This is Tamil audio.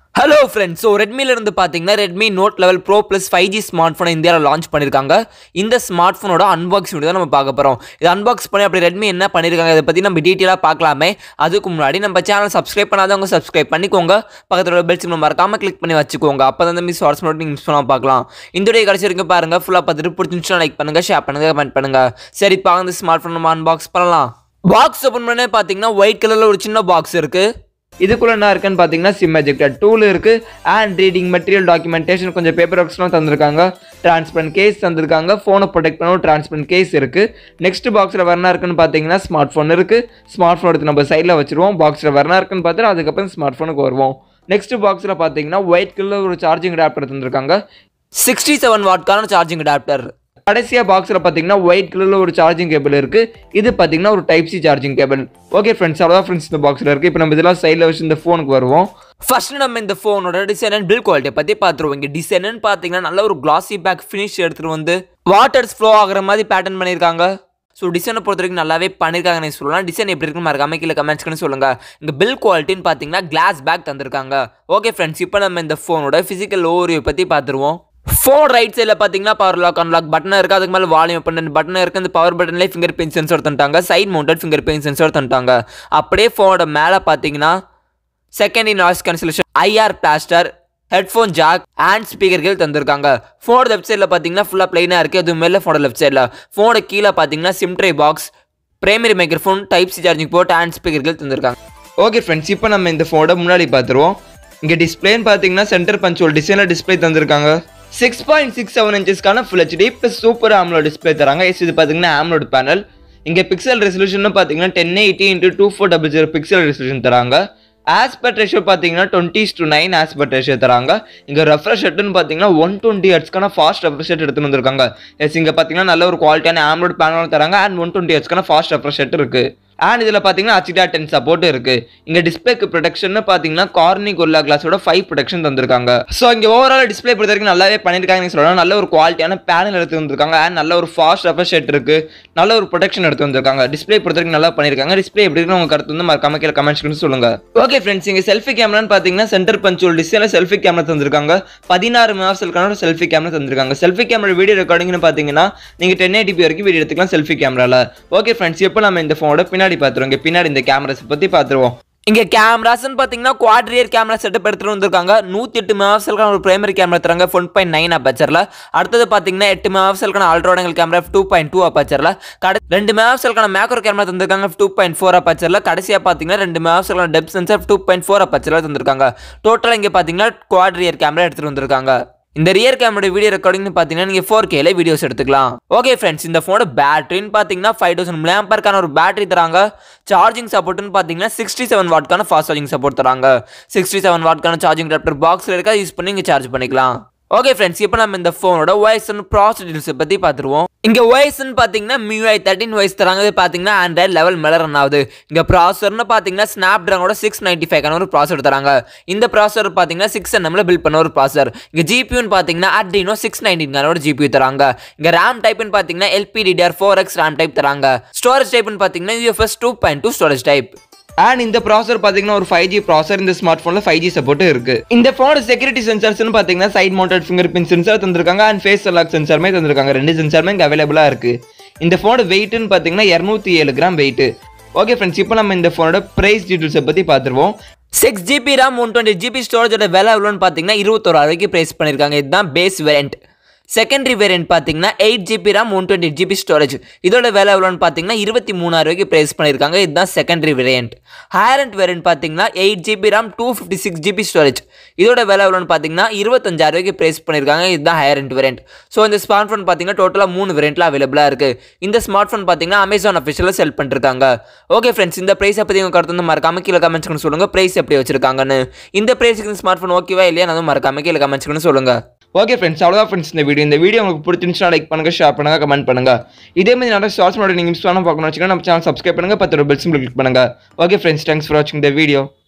ஹலோ ஃப்ரெண்ட்ஸ் ஸோ ரெட்மில இருந்து பார்த்தீங்கன்னா Redmi Note level pro plus five G smart ஃபோனை இந்தியாவில் லான்ச் பண்ணியிருக்காங்க இந்த ஸ்மார்ட் ஃபோனோட அன்பாக்சிங் வீடியோ தான் நம்ம பார்க்க போகிறோம் இது அன்பாக்ஸ் பண்ணி அப்படி ரெட்மி என்ன பண்ணியிருக்காங்க இதை பற்றி நம்ம டீட்டெயிலாக பார்க்கலாமே அதுக்கு முன்னாடி நம்ம சேனல் சப்ஸ்கிரைப் பண்ணாதவங்க சப்ஸ்கிரைப் பண்ணிக்கோங்க பக்கத்தில் உள்ள பெல் சிம் மறக்காமல் கிளிக் பண்ணி வச்சுக்கோங்க அப்போ தான் மிஸ் வாட்ஸ் நோட் நீங்கள் மிஸ் பண்ணாமல் பார்க்கலாம் இந்த வீடியோ கடைசி வரைக்கும் பாருங்கள் ஃபுல்லாக பார்த்துட்டு பிடிச்சிருந்துச்சுன்னா லைக் பண்ணுங்கள் ஷேர் பண்ணுங்கள் கமெண்ட் பண்ணுங்கள் சரி இப்போ இந்த ஸ்மார்ட் ஃபோன் நம்ம அன்பாக்ஸ் பண்ணலாம் பாக்ஸ் ஓப்பன் பண்ணே பார்த்தீங்கன்னா ஒயிட் கலரில் ஒரு சின்ன பாக்ஸ் இருக்குது இதுக்குள்ள என்ன இருக்குன்னு பார்த்தீங்கன்னா சிம் எஜெக்டர் டூல் இருக்கு அண்ட் ரீடிங் மெட்டீரியல் டாக்குமெண்டேஷன் கொஞ்சம் பேப்பர் ஒர்க்ஸ்லாம் தந்திருக்காங்க டிரான்ஸ்பரண்ட் கேஸ் தந்திருக்காங்க ஃபோனை ப்ரொடெக்ட் பண்ண டிரான்ஸ்பரண்ட் கேஸ் இருக்கு நெக்ஸ்ட் பாக்ஸில் வரனா இருக்குன்னு பார்த்தீங்கன்னா ஸ்மார்ட் ஃபோன் இருக்கு ஸ்மார்ட் ஃபோன் எடுத்து நம்ம சைடில் வச்சிருவோம் பாக்ஸில் வரனா இருக்குன்னு பார்த்துட்டு அதுக்கப்புறம் ஸ்மார்ட் ஃபோனுக்கு வருவோம் நெக்ஸ்ட் பாக்ஸில் பார்த்தீங்கன்னா ஒயிட் கலர் ஒரு சார்ஜிங் அடாப்டர் தந்திருக்காங்க சிக்ஸ்டி செவன் வாட்கான சார்ஜிங் அடாப்டர் கடைசியாக பாக்ஸில் பார்த்தீங்கன்னா ஒயிட் கலரில் ஒரு சார்ஜிங் கேபிள் இருக்குது இது பார்த்தீங்கன்னா ஒரு type C charging cable okay friends அவ்வளோதான் ஃப்ரெண்ட்ஸ் இந்த பாக்ஸில் இருக்குது இப்போ நம்ம இதெல்லாம் சைடில் வச்சு இந்த ஃபோனுக்கு வருவோம் ஃபர்ஸ்ட் நம்ம இந்த ஃபோனோட டிசைன் அண்ட் பில் குவாலிட்டியை பற்றி பார்த்துருவோம் இங்கே டிசைனுன்னு பார்த்தீங்கன்னா நல்ல ஒரு கிளாசி பேக் ஃபினிஷ் எடுத்துகிட்டு வந்து வாட்டர்ஸ் ஃப்ளோ ஆகிற மாதிரி பேட்டர்ன் பண்ணியிருக்காங்க ஸோ டிசைனை பொறுத்த வரைக்கும் நல்லாவே பண்ணியிருக்காங்கன்னு சொல்லலாம் டிசைன் எப்படி இருக்குன்னு மறக்காம கீழே கமெண்ட்ஸ்க்கு சொல்லுங்கள் இங்கே பில் குவாலிட்டின்னு பார்த்தீங்கன்னா கிளாஸ் பேக் தந்திருக்காங்க ஓகே ஃப்ரெண்ட்ஸ் இப்போ நம்ம இந்த ஃபோனோட ஃபிசிக்கல் ஓவரியை பற்றி பார்த்துருவோம் ஃபோன் ரைட் சைடில் பார்த்தீங்கன்னா பவர் லாக் அன்லாக் பட்டன் இருக்குது அதுக்கு மேலே வால்யூம் பண்ண பட்டன் இருக்குது அந்த பவர் பட்டன்லேயே ஃபிங்கர் பிரிண்ட் சென்சர் தந்துட்டாங்க side mounted fingerprint sensor தந்துட்டாங்க அப்படியே ஃபோனோட மேலே பார்த்தீங்கன்னா second in noise cancellation IR blaster headphone jack and ஸ்பீக்கர்கள் தந்திருக்காங்க ஃபோனோட லெஃப்ட் சைடில் பார்த்தீங்கன்னா ஃபுல்லாக ப்ளைனாக இருக்குது அது மேலே ஃபோனோட லெஃப்ட் சைடில் ஃபோனோட கீழே பார்த்தீங்கன்னா sim tray box primary microphone type C charging port and ஸ்பீக்கர்கள் தந்திருக்காங்க ஓகே ஃப்ரெண்ட்ஸ் இப்போ நம்ம இந்த ஃபோனோட முன்னாடி பார்த்துருவோம் இங்கே டிஸ்பிளேன்னு பார்த்தீங்கன்னா சென்டர் பஞ்சுவல் டிசைனில் டிஸ்பிளே தந்திருக்காங்க சிக்ஸ் பாயிண்ட் சிக்ஸ் செவன் இன்ச்சஸ்க்கான full HD plus super AMOLED display தராங்க எஸ் இது பார்த்தீங்கன்னா ஆம்லோட் பேனல் இங்கே பிக்சல் ரெசல்யூஷன் பார்த்தீங்கன்னா ten eighty into two four double zero pixel resolution தராங்க ஆஸ்பெக்ட் ரேஷியோ பார்த்தீங்கன்னா twenty to nine aspect ratio தராங்க இங்கே ரெஃப்ரெஷ் ரேட்டுன்னு பார்த்தீங்கன்னா ஒன் டுவெண்ட்டி ஹெட்ஸ்க்கான ஃபாஸ்ட் ரெஃப்ரெஷ் ரேட் எடுத்துன்னு வந்திருக்காங்க எஸ் இங்கே பார்த்தீங்கன்னா நல்ல ஒரு குவாலிட்டியான ஆம்லோட் பேனல் தராங்க அண்ட் ஒன் டுவெண்ட்டி ஹெட்ஸ்க்கான ஃபாஸ்ட் ரெஃப்ரெஷ் ரேட் இருக்குது அண்ட் இதில் பார்த்தீங்கன்னா அச்சிடா டென் சப்போர்ட் இருக்கு இங்கே டிஸ்பிளேக்கு ப்ரொடெக்ஷன் பார்த்தீங்கன்னா கார்னிக் கொல்லா கிளாஸோட ஃபைவ் ப்ரொடெக்ஷன் தந்திருக்காங்க ஸோ இங்கே ஓவரால் டிஸ்பிளே பொறுத்த வரைக்கும் நல்லாவே பண்ணியிருக்காங்கன்னு சொல்லலாம் நல்ல ஒரு குவாலிட்டியான பேனல் எடுத்து வந்திருக்காங்க அண்ட் நல்ல ஒரு ஃபாஸ்ட் ரெஃபர் ஷெட் இருக்கு நல்ல ஒரு ப்ரொடெக்ஷன் எடுத்து வந்திருக்காங்க டிஸ்பிளே பொறுத்த வரைக்கும் நல்லா பண்ணியிருக்காங்க டிஸ்பிளே எப்படி இருக்குன்னு உங்க கருத்து வந்து மறக்காம கீழே கமெண்ட்ஸ் சொல்லுங்க ஓகே ஃப்ரெண்ட்ஸ் இங்கே செல்ஃபி கேமரான்னு பார்த்தீங்கன்னா centre punch hole display selfie camera தந்திருக்காங்க பதினாறு மெகாபிக்சலுக்கான செல்ஃபி கேமரா தந்திருக்காங்க செல்ஃபி கேமரா வீடியோ ரெக்கார்டிங்னு பார்த்தீங்கன்னா நீங்கள் டென் எயிட்டிபி வரைக்கும் வீடியோ எடுத்துக்கலாம் செல்ஃபி கேமரால ஓகே ஃப்ரெண்ட்ஸ் இப்போ நம்ம இந்த ஃபோனோட பின்னாடி பார்த்துருவோம் இங்கே பின்னாடி இந்த கேமராஸ் பற்றி பார்த்துருவோம் இங்கே கேமராஸ்னு பார்த்தீங்கன்னா குவாட்ரியர் கேமரா செட்டப் எடுத்துகிட்டு வந்திருக்காங்க நூற்றி எட்டு மெகாபிக்சலுக்கான ஒரு பிரைமரி கேமரா தராங்க ஒன் பாயிண்ட் நைன் அப்பச்சரில் அடுத்தது பார்த்தீங்கன்னா எட்டு மெகாபிக்சலுக்கான அல்ட்ராடங்கல் கேமரா டூ பாயிண்ட் டூ அப்பச்சரில் கடை ரெண்டு மெகாபிக்சலுக்கான மேக்ரோ கேமரா தந்திருக்காங்க டூ பாயிண்ட் ஃபோர் அப்பச்சரில் கடைசியாக பார்த்தீங்கன்னா ரெண்டு மெகாபிக்சலுக்கான depth sensor two point four அப்பச்சரில் தந்திருக்காங்க டோட்டலாக இங்கே பார்த்தீங்கன்னா குவாட்ரியர் கேமரா எடுத்துகிட்டு வந்திருக்காங்க இந்த ரியர் கேமரா வீடியோ ரெக்கார்டிங்னு பார்த்தீங்கன்னா நீங்கள் ஃபோர் கேல வீடியோஸ் எடுத்துக்கலாம் ஓகே ஃப்ரெண்ட்ஸ் இந்த ஃபோனோட பேட்டரின்னு பார்த்தீங்கன்னா ஃபைவ் தௌசண்ட் மிளியாம்பருக்கான ஒரு பேட்டரி தராங்க சார்ஜிங் சப்போர்ட்னு பார்த்தீங்கன்னா சிக்ஸ்டி செவன் வாட்க்கான ஃபாஸ்ட் சார்ஜிங் சப்போர்ட் தராங்க சிக்ஸ்டி செவன் வாட்க்கான சார்ஜிங் அடாப்டர் பாக்ஸில் இருக்கா யூஸ் பண்ணி நீங்கள் சார்ஜ் பண்ணிக்கலாம் ஓகே ஃப்ரெண்ட்ஸ் இப்போ நம்ம இந்த ஃபோனோட வாய்ஸ் அண்ட் ப்ராசஸ் டீல்ஸை பற்றி பார்த்துருவோம் இங்கே வாய்ஸ்னு பார்த்தீங்கன்னா மியூஐ தேர்ட்டின் வாய்ஸ் தராங்க இது பார்த்தீங்கன்னா ஆண்ட்ராய்ட் லெவல் மேலே ரன் ஆகுது இங்கே ப்ராசர்னு பார்த்தீங்கன்னா ஸ்னாப் ட்ராகனோட சிக்ஸ் நைன்ட்டி ஃபைவ்க்கான ஒரு ப்ராசர் தராங்க இந்த ப்ராசர் பார்த்தீங்கன்னா சிக்ஸ் என்எம்ல பில்ட் பண்ண ஒரு ப்ராசர் இங்கே ஜிபியூன்னு பார்த்தீங்கன்னா அட்ரினோ சிக்ஸ் நைன்டீன்கான ஒரு ஜிபியூ தராங்க இங்கே ரேம் டைப்னு பார்த்தீங்கன்னா LPDDR four X RAM type தராங்க ஸ்டோரேஜ் டைப்னு பார்த்தீங்கன்னா UFS two point two storage type and இந்த ப்ராசர் பார்த்தீங்கன்னா ஒரு ஃபைவ் ஜி ப்ராசர் இந்த ஸ்மார்ட் ஃபோனில் ஃபைவ் ஜி சப்போர்ட் இருக்கு இந்த ஃபோனோட செக்யூரிட்டி சென்சார்ஸ்னு பார்த்தீங்கன்னா side mounted fingerprint sensor தந்திருக்காங்க அண்ட் ஃபேஸ் அலாக் சென்சாருமே தந்திருக்காங்க ரெண்டு சென்சாருமே இங்கே அவைலபிளாக இருக்கு இந்த ஃபோனோட வெயிட்னு பார்த்தீங்கன்னா இரநூத்தி ஏழு கிராம் வெயிட் ஓகே ஃப்ரெண்ட்ஸ் இப்போ நம்ம இந்த ஃபோனோட ப்ரைஸ் டீட்டெயில்ஸை பற்றி பார்த்துருவோம் six GB RAM one twenty GB ஸ்டோரேஜோட விலை எவ்வளோன்னு பார்த்தீங்கன்னா இருபத்தோரு ரூபாய்க்கு ப்ரைஸ் பண்ணியிருக்காங்க இதுதான் பேஸ் வேரியன்ட் செகண்டரி வேரியன்ட் பார்த்தீங்கன்னா eight GB RAM one twenty GB storage இதோட விலை எவ்வளோன்னு பார்த்தீங்கன்னா இருபத்தி மூணாயிரம் ரூபாய்க்கு ப்ரைஸ் பண்ணியிருக்காங்க இதுதான் செகண்டரி வேரியன்ட் ஹேரண்ட் வேரியன்ட் பார்த்தீங்கன்னா eight GB RAM two fifty six GB storage இதோட விலை எவ்வளோன்னு பார்த்தீங்கன்னா இருபத்தஞ்சாயிரம் ரூபாய்க்கு ப்ரைஸ் பண்ணியிருக்காங்க இதுதான் ஹேரண்ட் வேரியன்ட் ஸோ இந்த ஸ்மார்ட் ஃபோன் பார்த்தீங்கன்னா டோட்டலாக மூணு வேரியண்ட்டில் அவைலபிளாக இருக்குது இந்த ஸ்மார்ட் ஃபோன் பார்த்தீங்கன்னா அமேசான் அஃபிஷியலில் செல் பண்ணிருக்காங்க ஓகே ஃப்ரெண்ட்ஸ் இந்த ப்ரைஸை பற்றி உங்கள் கருத்து வந்து மறக்காம கீழே கமெண்ட்ஸ்க்கு சொல்லுங்கள் ப்ரைஸ் எப்படி வச்சிருக்காங்கன்னு இந்த ப்ரைஸுக்கு இந்த ஸ்மார்ட் ஃபோன் ஓகேவா இல்லையா அதுவும் மறக்காம கீழே கமெண்ட்ஸ்க்கு சொல்லுங்கள் ஓகே ஃப்ரெண்ட்ஸ் அவ்வளோதான் ஃப்ரெண்ட்ஸ் இந்த வீடியோ இந்த வீடியோ உங்களுக்கு பிடிச்சிருந்துச்சுன்னா லைக் பண்ணுங்க ஷேர் பண்ணுங்க கமெண்ட் பண்ணுங்க இதே மாதிரி நிறைய ஷார்ட்ஸ் மாதிரி நீங்கள் மிஸ் பண்ணாமல் பார்க்கணும் வச்சுக்கோங்க நம்ம சேனல் சப்ஸ்கிரைப் பண்ணுங்க பத்து பெல் சிம்பிள் கிளிக் பண்ணுங்க ஓகே ஃப்ரெண்ட்ஸ் தேங்க்ஸ் ஃபார் வாட்சிங் த வீடியோ